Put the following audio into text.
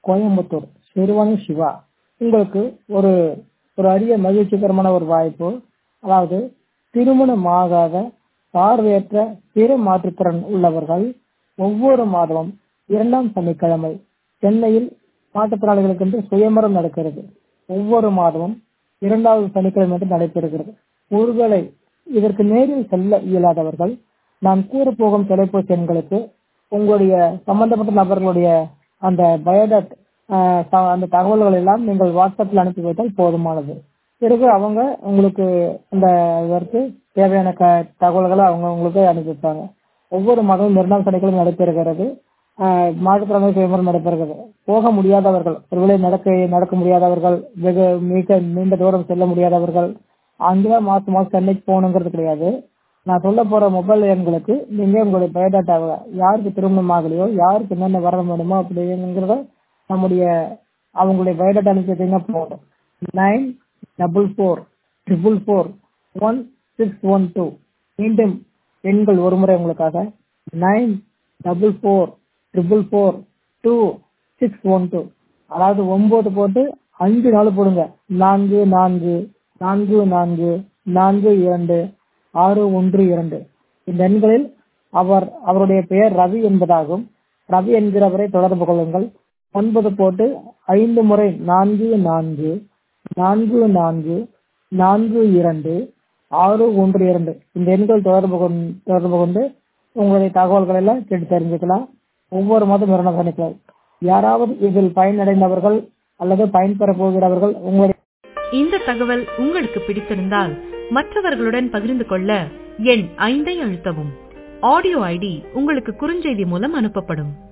கோயம்புத்தூர் ஷெர்வானி சிவா உங்களுக்கு ஒரு ஒரு அரிய மகிழ்ச்சிகரமான ஒரு வாய்ப்பு அதாவது திருமணமாகாத பார்வையற்ற பிற மாற்றுத்திறன் உள்ளவர்கள் ஒவ்வொரு மாதமும் இரண்டாம் சனிக்கிழமை சென்னையில் மாற்றுத்திறனாளிகளுக்கென்று சுயமரம் நடக்கிறது ஒவ்வொரு மாதமும் இரண்டாவது சனிக்கிழமை என்று நடைபெறுகிறது ஒருவேளை இதற்கு நேரில் செல்ல இயலாதவர்கள் நான் கூறப்போகும் தொலைபேசி எண்களுக்கு உங்களுடைய சம்பந்தப்பட்ட நபர்களுடைய அந்த பயோடாட் அந்த தகவல்கள் எல்லாம் நீங்கள் வாட்ஸ்அப்பில் அனுப்பி வைத்தால் போதுமானது பிறகு அவங்க உங்களுக்கு அந்த இதற்கு தேவையான க தகவல்களை அவங்க உங்களுக்கு அனுப்பி வைப்பாங்க ஒவ்வொரு மாதமும் இரண்டாம் சனிக்கிழமை நடைபெறுகிறது மாற்றுத்திறனாளி சுயமரம் நடைபெறுகிறது போக முடியாதவர்கள் ஒருவேளை நடக்க நடக்க முடியாதவர்கள் வெகு மிக நீண்ட தூரம் செல்ல முடியாதவர்கள் அங்கேதான் மாசம் மாசம் சென்னைக்கு போகணுங்கிறது கிடையாது நான் சொல்ல போற மொபைல் எண்களுக்கு நீங்க உங்களுடைய பயோடாட்டாவை யாருக்கு திருமணம் ஆகலையோ யாருக்கு என்னென்ன வர வேணுமோ அப்படிங்கிறத நம்முடைய அவங்களுடைய பயோடாட்டா அனுப்பி வச்சீங்கன்னா போதும் nine double four triple four one six one two மீண்டும் எண்கள் ஒரு முறை உங்களுக்காக nine double four triple four two six one two அதாவது ஒன்பது போட்டு அஞ்சு நாள் போடுங்க நான்கு நான்கு நான்கு நான்கு நான்கு இரண்டு ஆறு ஒன்று இரண்டு இந்த எண்களில் அவர் அவருடைய பெயர் ரவி என்பதாகும் ரவி என்கிறவரை தொடர்பு கொள்ளுங்கள் ஒன்பது போட்டு ஐந்து முறை நான்கு நான்கு நான்கு நான்கு நான்கு இரண்டு ஆறு ஒன்று இரண்டு இந்த எண்கள் தொடர்பு கொண்டு தொடர்பு கொண்டு உங்களுடைய தகவல்கள் எல்லாம் கேட்டு தெரிஞ்சுக்கலாம் ஒவ்வொரு மாதம் இரண்டாம் சனிக்கிழமை யாராவது இதில் பயனடைந்தவர்கள் அல்லது பயன்பெற போகிறவர்கள் உங்களுடைய இந்த தகவல் உங்களுக்கு பிடித்திருந்தால் மற்றவர்களுடன் பகிர்ந்து கொள்ள எண் ஐந்தை அழுத்தவும் ஆடியோ ஐடி உங்களுக்கு குறுஞ்செய்தி மூலம் அனுப்பப்படும்